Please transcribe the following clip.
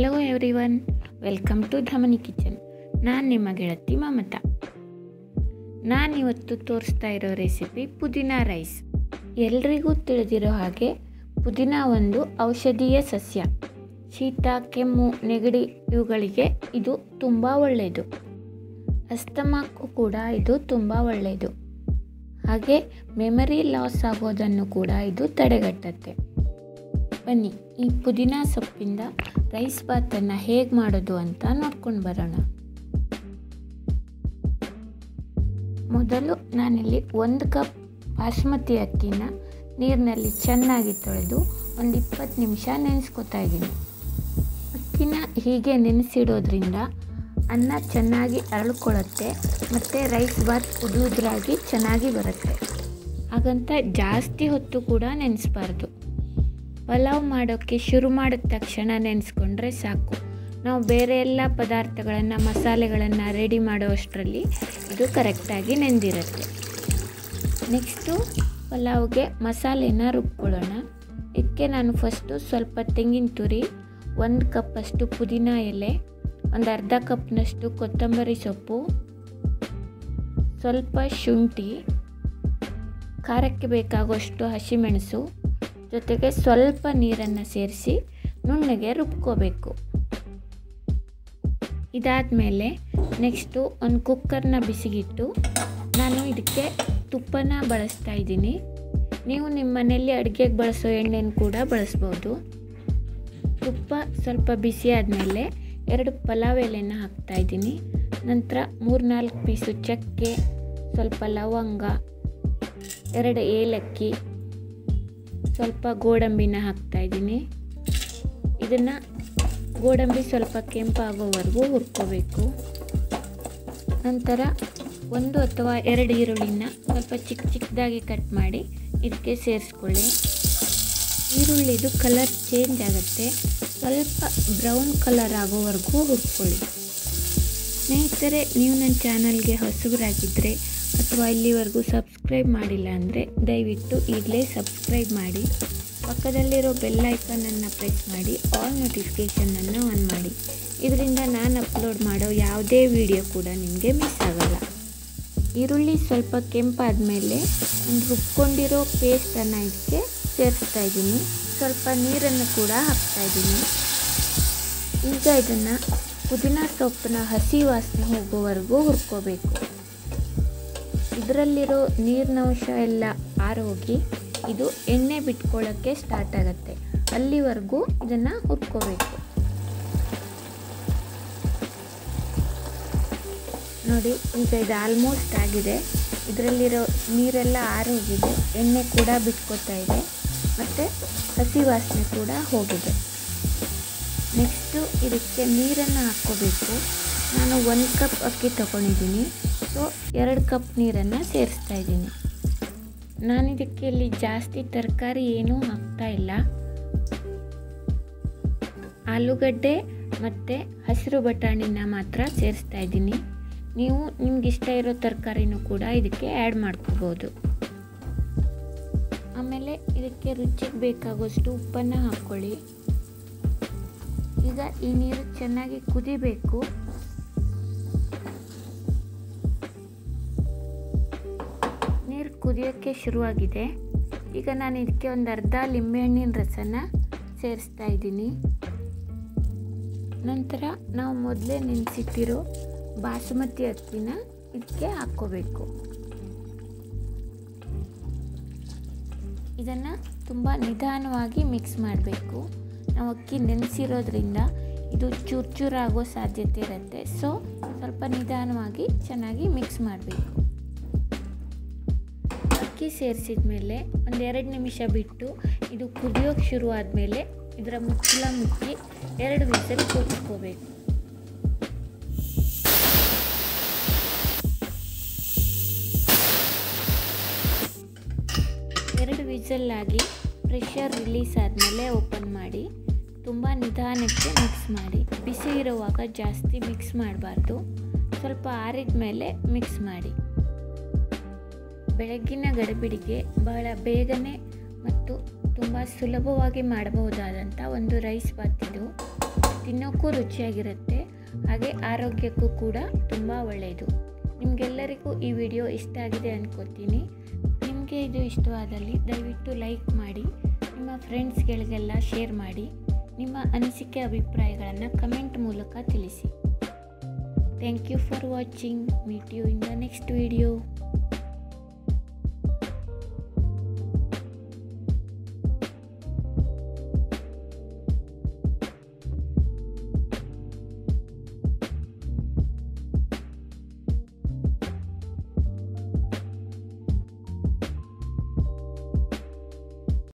hello everyone welcome to Dhamani kitchen ನಾನು ನಿಮ್ಮ ಗೆಳತಿ ಮಮತಾ ನಾನಿವತ್ತು ತೋರಿಸ್ತಾ ಇರೋ ರೆಸಿಪಿ ಪುದೀನ ರೈಸ್ ಎಲ್ರಿಗೂ ತಿಳಿದಿರೋ ಹಾಗೆ ಪುದೀನ ಒಂದು ಔಷಧೀಯ ಸಸ್ಯ ಶೀತ ಕೆಮ್ಮು ನೆಗಡಿ ಇವುಗಳಿಗೆ ಇದು ತುಂಬ ಒಳ್ಳೆಯದು ಅಸ್ತಮಾಕ್ಕೂ ಕೂಡ ಇದು ತುಂಬ ಒಳ್ಳೆಯದು ಹಾಗೆ ಮೆಮರಿ ಲಾಸ್ ಆಗೋದನ್ನು ಕೂಡ ಇದು ತಡೆಗಟ್ಟುತ್ತೆ ಬನ್ನಿ ಈ ಪುದೀನ ಸೊಪ್ಪಿಂದ ರೈಸ್ ಬಾತನ್ನು ಹೇಗೆ ಮಾಡೋದು ಅಂತ ನೋಡ್ಕೊಂಡು ಬರೋಣ ಮೊದಲು ನಾನಿಲ್ಲಿ ಒಂದು ಕಪ್ ಬಾಸ್ಮತಿ ಅಕ್ಕಿನ ನೀರಿನಲ್ಲಿ ಚೆನ್ನಾಗಿ ತೊಳೆದು ಒಂದು ಇಪ್ಪತ್ತು ನಿಮಿಷ ನೆನೆಸ್ಕೊತಾ ಇದ್ದೀನಿ ಅಕ್ಕಿನ ಹೀಗೆ ನೆನೆಸಿಡೋದ್ರಿಂದ ಅನ್ನ ಚೆನ್ನಾಗಿ ಅರಳ್ಕೊಳ್ಳುತ್ತೆ ಮತ್ತು ರೈಸ್ ಬಾತ್ ಉದುದ್ರಾಗಿ ಚೆನ್ನಾಗಿ ಬರುತ್ತೆ ಹಾಗಂತ ಜಾಸ್ತಿ ಹೊತ್ತು ಕೂಡ ನೆನೆಸ್ಬಾರ್ದು ಪಲಾವ್ ಮಾಡೋಕ್ಕೆ ಶುರು ಮಾಡಿದ ತಕ್ಷಣ ನೆನೆಸ್ಕೊಂಡ್ರೆ ಸಾಕು ನಾವು ಬೇರೆ ಎಲ್ಲ ಪದಾರ್ಥಗಳನ್ನು ಮಸಾಲೆಗಳನ್ನು ರೆಡಿ ಮಾಡೋ ಅಷ್ಟರಲ್ಲಿ ಇದು ಕರೆಕ್ಟಾಗಿ ನೆಂದಿರುತ್ತೆ ನೆಕ್ಸ್ಟು ಪಲಾವ್ಗೆ ಮಸಾಲೆನ ರುಬ್ಕೊಳ್ಳೋಣ ಇದಕ್ಕೆ ನಾನು ಫಸ್ಟು ಸ್ವಲ್ಪ ತೆಂಗಿನ ತುರಿ ಒಂದು ಕಪ್ಪಷ್ಟು ಪುದೀನ ಎಲೆ ಒಂದು ಅರ್ಧ ಕಪ್ನಷ್ಟು ಕೊತ್ತಂಬರಿ ಸೊಪ್ಪು ಸ್ವಲ್ಪ ಶುಂಠಿ ಖಾರಕ್ಕೆ ಬೇಕಾಗುವಷ್ಟು ಹಸಿಮೆಣಸು ಜೊತೆಗೆ ಸ್ವಲ್ಪ ನೀರನ್ನು ಸೇರಿಸಿ ನುಣ್ಣಗೆ ರುಬ್ಕೋಬೇಕು ಇದಾದಮೇಲೆ ನೆಕ್ಸ್ಟು ಒಂದು ಕುಕ್ಕರ್ನ ಬಿಸಿಗಿಟ್ಟು ನಾನು ಇದಕ್ಕೆ ತುಪ್ಪನ ಬಳಸ್ತಾ ಇದ್ದೀನಿ ನೀವು ನಿಮ್ಮ ಮನೆಯಲ್ಲಿ ಅಡುಗೆಗೆ ಬಳಸೋ ಎಣ್ಣೆನ ಕೂಡ ಬಳಸ್ಬೋದು ತುಪ್ಪ ಸ್ವಲ್ಪ ಬಿಸಿ ಆದಮೇಲೆ ಎರಡು ಪಲಾವ್ ಎಲೆನ ಹಾಕ್ತಾ ಇದ್ದೀನಿ ನಂತರ ಮೂರು ನಾಲ್ಕು ಪೀಸು ಚಕ್ಕೆ ಸ್ವಲ್ಪ ಲವಂಗ ಎರಡು ಏಲಕ್ಕಿ ಸ್ವಲ್ಪ ಗೋಡಂಬಿನ ಹಾಕ್ತಾ ಇದ್ದೀನಿ ಇದನ್ನು ಗೋಡಂಬಿ ಸ್ವಲ್ಪ ಕೆಂಪಾಗೋವರೆಗೂ ಹುರ್ಕೋಬೇಕು ನಂತರ ಒಂದು ಅಥವಾ ಎರಡು ಈರುಳ್ಳಿನ ಸ್ವಲ್ಪ ಚಿಕ್ಕ ಚಿಕ್ಕದಾಗಿ ಕಟ್ ಮಾಡಿ ಇದಕ್ಕೆ ಸೇರಿಸ್ಕೊಳ್ಳಿ ಈರುಳ್ಳಿದು ಕಲರ್ ಚೇಂಜ್ ಆಗುತ್ತೆ ಸ್ವಲ್ಪ ಬ್ರೌನ್ ಕಲರ್ ಆಗೋವರೆಗೂ ಹುರ್ಕೊಳ್ಳಿ ಸ್ನೇಹಿತರೆ ನೀವು ನನ್ನ ಚಾನಲ್ಗೆ ಹೊಸಬರಾಗಿದ್ದರೆ ಅಥವಾ ಇಲ್ಲಿವರೆಗೂ ಸಬ್ಸ್ಕ್ರೈಬ್ ಮಾಡಿಲ್ಲ ಅಂದರೆ ದಯವಿಟ್ಟು ಈಗಲೇ ಸಬ್ಸ್ಕ್ರೈಬ್ ಮಾಡಿ ಪಕ್ಕದಲ್ಲಿರೋ ಬೆಲ್ ಐಕನನ್ನು ಪ್ರೆಸ್ ಮಾಡಿ ಆಲ್ ನೋಟಿಫಿಕೇಷನನ್ನು ಆನ್ ಮಾಡಿ ಇದರಿಂದ ನಾನು ಅಪ್ಲೋಡ್ ಮಾಡೋ ಯಾವುದೇ ವಿಡಿಯೋ ಕೂಡ ನಿಮಗೆ ಮಿಸ್ ಆಗೋಲ್ಲ ಈರುಳ್ಳಿ ಸ್ವಲ್ಪ ಕೆಂಪಾದ ಮೇಲೆ ಒಂದು ರುಬ್ಕೊಂಡಿರೋ ಪೇಸ್ಟನ್ನು ಇದಕ್ಕೆ ಸೇರಿಸ್ತಾ ಇದ್ದೀನಿ ಸ್ವಲ್ಪ ನೀರನ್ನು ಕೂಡ ಹಾಕ್ತಾ ಇದ್ದೀನಿ ಈಗ ಇದನ್ನು ಪುದೀನ ಸೊಪ್ಪಿನ ಹಸಿ ವಾಸನೆ ಹೋಗೋವರೆಗೂ ಹುರ್ಕೋಬೇಕು ಇದರಲ್ಲಿರೋ ನೀರಿನಂಶ ಎಲ್ಲ ಆರೋಗಿ ಇದು ಎಣ್ಣೆ ಬಿಟ್ಕೊಳ್ಳೋಕ್ಕೆ ಸ್ಟಾರ್ಟ್ ಆಗುತ್ತೆ ಅಲ್ಲಿವರೆಗೂ ಇದನ್ನು ಹುರ್ಕೋಬೇಕು ನೋಡಿ ಈಗ ಇದು ಆಲ್ಮೋಸ್ಟ್ ಆಗಿದೆ ಇದರಲ್ಲಿರೋ ನೀರೆಲ್ಲ ಆರೋಗಿದೆ ಎಣ್ಣೆ ಕೂಡ ಬಿಟ್ಕೋತಾ ಇದೆ ಮತ್ತು ಹಸಿ ವಾಸನೆ ಕೂಡ ಹೋಗಿದೆ ನೆಕ್ಸ್ಟು ಇದಕ್ಕೆ ನೀರನ್ನು ಹಾಕ್ಕೋಬೇಕು ನಾನು ಒಂದು ಕಪ್ ಅಕ್ಕಿ ತೊಗೊಂಡಿದ್ದೀನಿ ಸೊ ಎರಡು ಕಪ್ ನೀರನ್ನು ಸೇರಿಸ್ತಾ ಇದ್ದೀನಿ ನಾನು ಇದಕ್ಕೆ ಇಲ್ಲಿ ಜಾಸ್ತಿ ತರಕಾರಿ ಏನೂ ಹಾಕ್ತಾ ಇಲ್ಲ ಆಲೂಗಡ್ಡೆ ಮತ್ತು ಹಸಿರು ಬಟಾಣಿನ ಮಾತ್ರ ಸೇರಿಸ್ತಾ ಇದ್ದೀನಿ ನೀವು ನಿಮ್ಗೆ ಇಷ್ಟ ಇರೋ ತರಕಾರಿನೂ ಕೂಡ ಇದಕ್ಕೆ ಆ್ಯಡ್ ಮಾಡ್ಕೋಬೋದು ಆಮೇಲೆ ಇದಕ್ಕೆ ರುಚಿಗೆ ಬೇಕಾಗುವಷ್ಟು ಉಪ್ಪನ್ನು ಹಾಕ್ಕೊಳ್ಳಿ ಈಗ ಈ ನೀರು ಚೆನ್ನಾಗಿ ಕುದಿಬೇಕು ನೀರು ಕುದಿಯೋಕ್ಕೆ ಶುರುವಾಗಿದೆ ಈಗ ನಾನು ಇದಕ್ಕೆ ಒಂದು ಅರ್ಧ ಲಿಂಬೆಹಣ್ಣಿನ ರಸನ ಸೇರಿಸ್ತಾ ಇದ್ದೀನಿ ನಂತರ ನಾವು ಮೊದಲೇ ನೆನೆಸಿಟ್ಟಿರೋ ಬಾಸುಮತಿ ಅಕ್ಕಿನ ಇದಕ್ಕೆ ಹಾಕ್ಕೋಬೇಕು ಇದನ್ನು ತುಂಬ ನಿಧಾನವಾಗಿ ಮಿಕ್ಸ್ ಮಾಡಬೇಕು ನಾವು ಅಕ್ಕಿ ನೆನೆಸಿರೋದ್ರಿಂದ ಇದು ಚೂರು ಚೂರಾಗೋ ಸಾಧ್ಯತೆ ಇರುತ್ತೆ ಸೊ ಸ್ವಲ್ಪ ನಿಧಾನವಾಗಿ ಚೆನ್ನಾಗಿ ಮಿಕ್ಸ್ ಮಾಡಬೇಕು ಅಕ್ಕಿ ಸೇರಿಸಿದ ಮೇಲೆ ಒಂದೆರಡು ನಿಮಿಷ ಬಿಟ್ಟು ಇದು ಕುದಿಯೋಕ್ಕೆ ಶುರು ಆದಮೇಲೆ ಇದರ ಮುಚ್ಚಳ ಮುಚ್ಚಿ ಎರಡು ವಿಸಲ್ ಕೂಗಿಸ್ಕೋಬೇಕು ಎರಡು ವಿಸಲ್ಲಾಗಿ ಪ್ರೆಷರ್ ರಿಲೀಸ್ ಆದಮೇಲೆ ಓಪನ್ ಮಾಡಿ ತುಂಬ ನಿಧಾನಕ್ಕೆ ಮಿಕ್ಸ್ ಮಾಡಿ ಬಿಸಿ ಇರುವಾಗ ಜಾಸ್ತಿ ಮಿಕ್ಸ್ ಮಾಡಬಾರ್ದು ಸ್ವಲ್ಪ ಆರಿದ ಮೇಲೆ ಮಿಕ್ಸ್ ಮಾಡಿ ಬೆಳಗ್ಗಿನ ಗಡಿಬಿಡಿಗೆ ಬಹಳ ಬೇಗನೆ ಮತ್ತು ತುಂಬ ಸುಲಭವಾಗಿ ಮಾಡಬಹುದಾದಂಥ ಒಂದು ರೈಸ್ ಬಾತ್ ಇದು ತಿನ್ನೋಕ್ಕೂ ರುಚಿಯಾಗಿರುತ್ತೆ ಹಾಗೆ ಆರೋಗ್ಯಕ್ಕೂ ಕೂಡ ತುಂಬ ಒಳ್ಳೆಯದು ನಿಮಗೆಲ್ಲರಿಗೂ ಈ ವಿಡಿಯೋ ಇಷ್ಟ ಆಗಿದೆ ಅನ್ಕೋತೀನಿ ನಿಮಗೆ ಇದು ಇಷ್ಟವಾದಲ್ಲಿ ದಯವಿಟ್ಟು ಲೈಕ್ ಮಾಡಿ ನಿಮ್ಮ ಫ್ರೆಂಡ್ಸ್ಗಳಿಗೆಲ್ಲ ಶೇರ್ ಮಾಡಿ ನಿಮ್ಮ ಅನಿಸಿಕೆ ಅಭಿಪ್ರಾಯಗಳನ್ನು ಕಮೆಂಟ್ ಮೂಲಕ ತಿಳಿಸಿ thank you for watching meet you in the next video